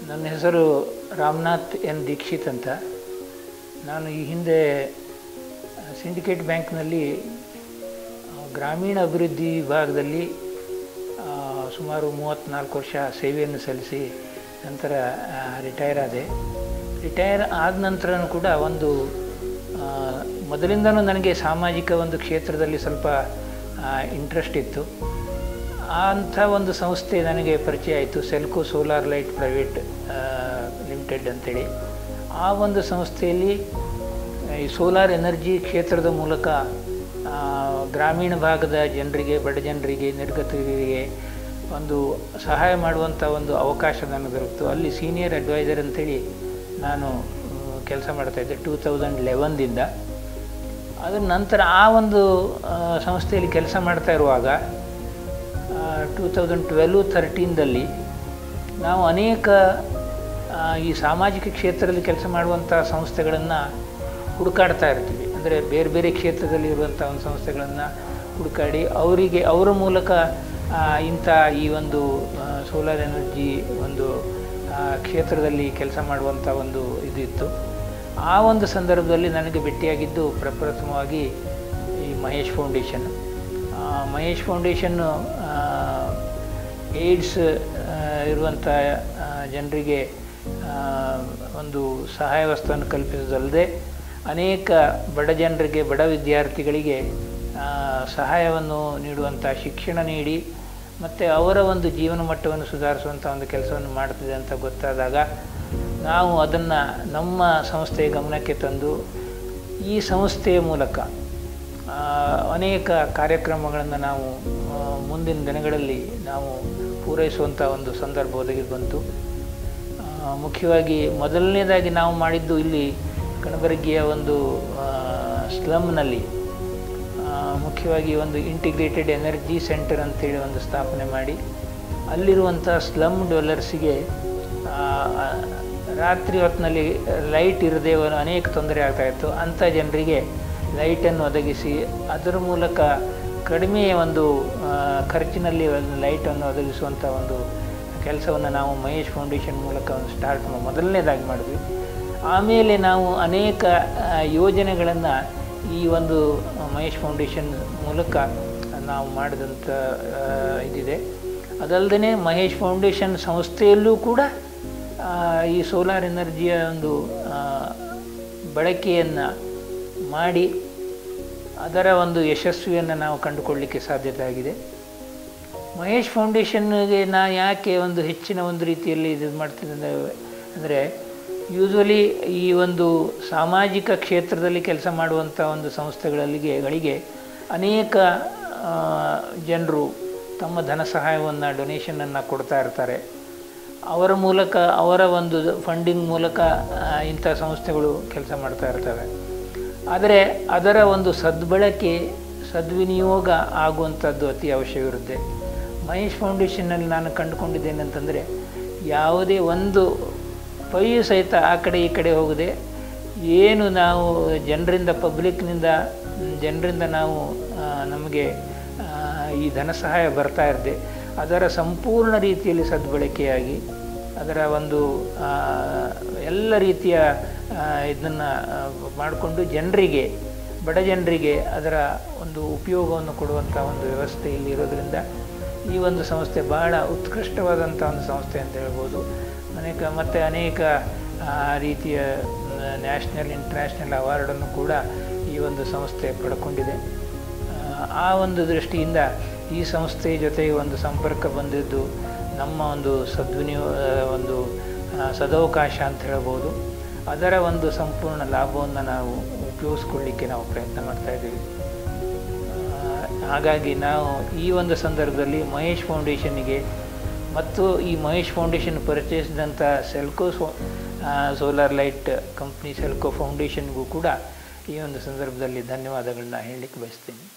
ನನ್ನ ಹೆಸರು ರಾಮನಾಥ್ ಎನ್ ದೀಕ್ಷಿತ್ ಅಂತ ನಾನು ಈ ಹಿಂದೆ ಸಿಂಡಿಕೇಟ್ ಬ್ಯಾಂಕ್ನಲ್ಲಿ ಆ, ಗ್ರಾಮೀಣ ಅಭಿವೃದ್ಧಿ ವಿಭಾಗದಲ್ಲಿ ಆ, ಸುಮಾರು ಮೂವತ್ತ್ನಾಲ್ಕು ವರ್ಷ ಸೇವೆಯನ್ನು ಸಲ್ಲಿಸಿ ನಂತರ ರಿಟೈರ್ ಆದೆ ರಿಟೈರ್ ಆದ ನಂತರ ಕೂಡ ಒಂದು ಆ, ಮೊದಲಿಂದನೂ ನನಗೆ ಸಾಮಾಜಿಕ ಒಂದು ಕ್ಷೇತ್ರದಲ್ಲಿ ಸ್ವಲ್ಪ ಇಂಟ್ರೆಸ್ಟ್ ಇತ್ತು ಅಂಥ ಒಂದು ಸಂಸ್ಥೆ ನನಗೆ ಪರಿಚಯ ಆಯಿತು SELCO solar light private limited ಅಂತೇಳಿ ಆ ಒಂದು ಸಂಸ್ಥೆಯಲ್ಲಿ ಈ ಸೋಲಾರ್ ಎನರ್ಜಿ ಕ್ಷೇತ್ರದ ಮೂಲಕ ಆ, ಗ್ರಾಮೀಣ ಭಾಗದ ಜನರಿಗೆ ಬಡ ಜನರಿಗೆ ನಿರ್ಗತಿಕರಿಗೆ ಒಂದು ಸಹಾಯ ಮಾಡುವಂಥ ಒಂದು ಅವಕಾಶ ನನಗೆ ದೊರಕಿತು ಅಲ್ಲಿ ಸೀನಿಯರ್ ಅಡ್ವೈಸರ್ ಅಂತೇಳಿ ನಾನು ಕೆಲಸ ಮಾಡ್ತಾಯಿದ್ದೆ ಟೂ ತೌಸಂಡ್ ಲೆವೆನ್ದಿಂದ ಅದರ ನಂತರ ಆ ಒಂದು ಆ, ಸಂಸ್ಥೆಯಲ್ಲಿ ಕೆಲಸ ಮಾಡ್ತಾ ಇರುವಾಗ ಟೂ ತೌಸಂಡ್ ಟ್ವೆಲ್ವ್ ತರ್ಟೀನ್ದಲ್ಲಿ ನಾವು ಅನೇಕ ಆ, ಈ ಸಾಮಾಜಿಕ ಕ್ಷೇತ್ರದಲ್ಲಿ ಕೆಲಸ ಮಾಡುವಂಥ ಸಂಸ್ಥೆಗಳನ್ನು ಹುಡುಕಾಡ್ತಾ ಇರ್ತೀವಿ ಅಂದರೆ ಬೇರೆ ಬೇರೆ ಕ್ಷೇತ್ರದಲ್ಲಿ ಇರುವಂಥ ಒಂದು ಸಂಸ್ಥೆಗಳನ್ನು ಹುಡುಕಾಡಿ ಅವರಿಗೆ ಅವರ ಮೂಲಕ ಆ, ಇಂಥ ಈ ಒಂದು ಸೋಲಾರ್ ಎನರ್ಜಿ ಒಂದು ಆ, ಕ್ಷೇತ್ರದಲ್ಲಿ ಕೆಲಸ ಮಾಡುವಂಥ ಒಂದು ಇದು ಇತ್ತು ಆ ಒಂದು ಸಂದರ್ಭದಲ್ಲಿ ನನಗೆ ಭೇಟಿಯಾಗಿದ್ದು ಪ್ರಪ್ರಥಮವಾಗಿ ಈ ಮಹೇಶ್ ಫೌಂಡೇಶನ್ ಆ, ಮಹೇಶ್ ಫೌಂಡೇಶನ್ನು ಏಡ್ಸ್ ಇರುವಂಥ ಜನರಿಗೆ ಒಂದು ಸಹಾಯ ವಸ್ತುವನ್ನು ಕಲ್ಪಿಸೋದಲ್ಲದೆ ಅನೇಕ ಬಡ ಜನರಿಗೆ ಬಡ ವಿದ್ಯಾರ್ಥಿಗಳಿಗೆ ಆ, ಸಹಾಯವನ್ನು ನೀಡುವಂಥ ಶಿಕ್ಷಣ ನೀಡಿ ಮತ್ತು ಅವರ ಒಂದು ಜೀವನ ಮಟ್ಟವನ್ನು ಸುಧಾರಿಸುವಂಥ ಒಂದು ಕೆಲಸವನ್ನು ಮಾಡ್ತಿದೆ ಅಂತ ಗೊತ್ತಾದಾಗ ನಾವು ಅದನ್ನು ನಮ್ಮ ಸಂಸ್ಥೆಯ ಗಮನಕ್ಕೆ ತಂದು ಈ ಸಂಸ್ಥೆಯ ಮೂಲಕ ಆ, ಅನೇಕ ಕಾರ್ಯಕ್ರಮಗಳನ್ನು ನಾವು ಆ, ಮುಂದಿನ ದಿನಗಳಲ್ಲಿ ನಾವು ಪೂರೈಸುವಂಥ ಒಂದು ಸಂದರ್ಭ ಒದಗಿ ಬಂತು ಆ, ಮುಖ್ಯವಾಗಿ ಮೊದಲನೇದಾಗಿ ನಾವು ಮಾಡಿದ್ದು ಇಲ್ಲಿ ಕಣಬರಗಿಯ ಒಂದು ಆ, ಸ್ಲಮ್ನಲ್ಲಿ ಆ, ಮುಖ್ಯವಾಗಿ ಒಂದು ಇಂಟಿಗ್ರೇಟೆಡ್ ಎನರ್ಜಿ ಸೆಂಟರ್ ಅಂತೇಳಿ ಒಂದು ಸ್ಥಾಪನೆ ಮಾಡಿ ಅಲ್ಲಿರುವಂಥ ಸ್ಲಮ್ ಡೆವಲರ್ಸಿಗೆ ರಾತ್ರಿ ಹೊತ್ತಿನಲ್ಲಿ ಲೈಟ್ ಇರದೇ ಒಂದು ಅನೇಕ ತೊಂದರೆ ಆಗ್ತಾಯಿತ್ತು ಅಂಥ ಜನರಿಗೆ ಲೈಟನ್ನು ಒದಗಿಸಿ ಅದರ ಮೂಲಕ ಕಡಿಮೆ ಒಂದು ಆ, ಖರ್ಚಿನಲ್ಲಿ ಒಂದು ಲೈಟನ್ನು ಒದಗಿಸುವಂಥ ಒಂದು ಕೆಲಸವನ್ನು ನಾವು ಮಹೇಶ್ ಫೌಂಡೇಶನ್ ಮೂಲಕ ಒಂದು ಸ್ಟಾರ್ಟ್ ಮೊದಲನೇದಾಗಿ ಮಾಡಿದ್ವಿ ಆಮೇಲೆ ನಾವು ಅನೇಕ ಯೋಜನೆಗಳನ್ನು ಈ ಒಂದು ಮಹೇಶ್ ಫೌಂಡೇಶನ್ ಮೂಲಕ ನಾವು ಮಾಡಿದಂಥ ಆ, ಇದಿದೆ ಅದಲ್ಲದೆ ಮಹೇಶ್ ಫೌಂಡೇಶನ್ ಸಂಸ್ಥೆಯಲ್ಲೂ ಕೂಡ ಆ, ಈ ಸೋಲಾರ್ ಎನರ್ಜಿಯ ಒಂದು ಆ, ಬಳಕೆಯನ್ನು ಮಾಡಿ ಅದರ ಒಂದು ಯಶಸ್ವಿಯನ್ನು ನಾವು ಕಂಡುಕೊಳ್ಳಲಿಕ್ಕೆ ಸಾಧ್ಯತೆ ಆಗಿದೆ ಮಹೇಶ್ ಫೌಂಡೇಶನ್ಗೆ ನಾ ಯಾಕೆ ಒಂದು ಹೆಚ್ಚಿನ ಒಂದು ರೀತಿಯಲ್ಲಿ ಇದು ಮಾಡ್ತಿದ್ದೆ ಅಂದರೆ ಯೂಶ್ವಲಿ ಈ ಒಂದು ಸಾಮಾಜಿಕ ಕ್ಷೇತ್ರದಲ್ಲಿ ಕೆಲಸ ಮಾಡುವಂಥ ಒಂದು ಸಂಸ್ಥೆಗಳಿಗೆ ಗಳಿಗೆ ಅನೇಕ ಜನರು ತಮ್ಮ ಧನ ಸಹಾಯವನ್ನು ಡೊನೇಷನನ್ನು ಕೊಡ್ತಾ ಇರ್ತಾರೆ ಅವರ ಮೂಲಕ ಅವರ ಒಂದು ಫಂಡಿಂಗ್ ಮೂಲಕ ಆ, ಇಂಥ ಸಂಸ್ಥೆಗಳು ಕೆಲಸ ಮಾಡ್ತಾ ಇರ್ತವೆ ಆದರೆ ಅದರ ಒಂದು ಸದ್ಬಳಕೆ ಸದ್ವಿನಿಯೋಗ ಆಗುವಂಥದ್ದು ಅತಿ ಅವಶ್ಯವಿರುತ್ತೆ ಮಹೇಶ್ ಫೌಂಡೇಶನ್ನಲ್ಲಿ ನಾನು ಕಂಡುಕೊಂಡಿದ್ದೇನೆಂತಂದರೆ ಯಾವುದೇ ಒಂದು ಪೈ ಸಹಿತ ಆ ಕಡೆ ಈ ಕಡೆ ಹೋಗದೆ ಏನು ನಾವು ಜನರಿಂದ ಪಬ್ಲಿಕ್ನಿಂದ ಜನರಿಂದ ನಾವು ಆ, ನಮಗೆ ಆ, ಈ ಧನ ಸಹಾಯ ಬರ್ತಾ ಇರದೆ ಅದರ ಸಂಪೂರ್ಣ ರೀತಿಯಲ್ಲಿ ಸದ್ಬಳಕೆಯಾಗಿ ಅದರ ಒಂದು ಆ, ಎಲ್ಲ ರೀತಿಯ ಇದನ್ನು ಮಾಡಿಕೊಂಡು ಜನರಿಗೆ ಬಡ ಜನರಿಗೆ ಅದರ ಒಂದು ಉಪಯೋಗವನ್ನು ಕೊಡುವಂಥ ಒಂದು ವ್ಯವಸ್ಥೆ ಇಲ್ಲಿ ಇರೋದರಿಂದ ಈ ಒಂದು ಸಂಸ್ಥೆ ಬಹಳ ಉತ್ಕೃಷ್ಟವಾದಂಥ ಒಂದು ಸಂಸ್ಥೆ ಅಂತ ಹೇಳ್ಬೋದು ಅನೇಕ ಮತ್ತು ಅನೇಕ ಆ, ರೀತಿಯ ನ್ಯಾಷನಲ್ ಇಂಟರ್ನ್ಯಾಷನಲ್ ಅವಾರ್ಡನ್ನು ಕೂಡ ಈ ಒಂದು ಸಂಸ್ಥೆ ಪಡ್ಕೊಂಡಿದೆ ಆ, ಆ ಒಂದು ದೃಷ್ಟಿಯಿಂದ ಈ ಸಂಸ್ಥೆಯ ಜೊತೆಗೆ ಒಂದು ಸಂಪರ್ಕ ಬಂದಿದ್ದು ನಮ್ಮ ಒಂದು ಸದ್ವಿನಿಯೋ ಒಂದು ಆ, ಸದವಕಾಶ ಅಂತ ಹೇಳ್ಬೋದು ಅದರ ಒಂದು ಸಂಪೂರ್ಣ ಲಾಭವನ್ನು ನಾವು ಉಪಯೋಗಿಸ್ಕೊಳ್ಳಿಕ್ಕೆ ನಾವು ಪ್ರಯತ್ನ ಮಾಡ್ತಾ ಇದ್ದೀವಿ ಆ, ಹಾಗಾಗಿ ನಾವು ಈ ಒಂದು ಸಂದರ್ಭದಲ್ಲಿ ಮಹೇಶ್ ಫೌಂಡೇಶನ್ನಿಗೆ ಮತ್ತು ಈ ಮಹೇಶ್ ಫೌಂಡೇಶನ್ ಪರಿಚಯಿಸಿದಂಥ SELCO so solar light company SELCO ಫೌಂಡೇಶನ್ಗೂ ಕೂಡ ಈ ಒಂದು ಸಂದರ್ಭದಲ್ಲಿ ಧನ್ಯವಾದಗಳನ್ನ ಹೇಳಲಿಕ್ಕೆ ಬಯಸ್ತೀನಿ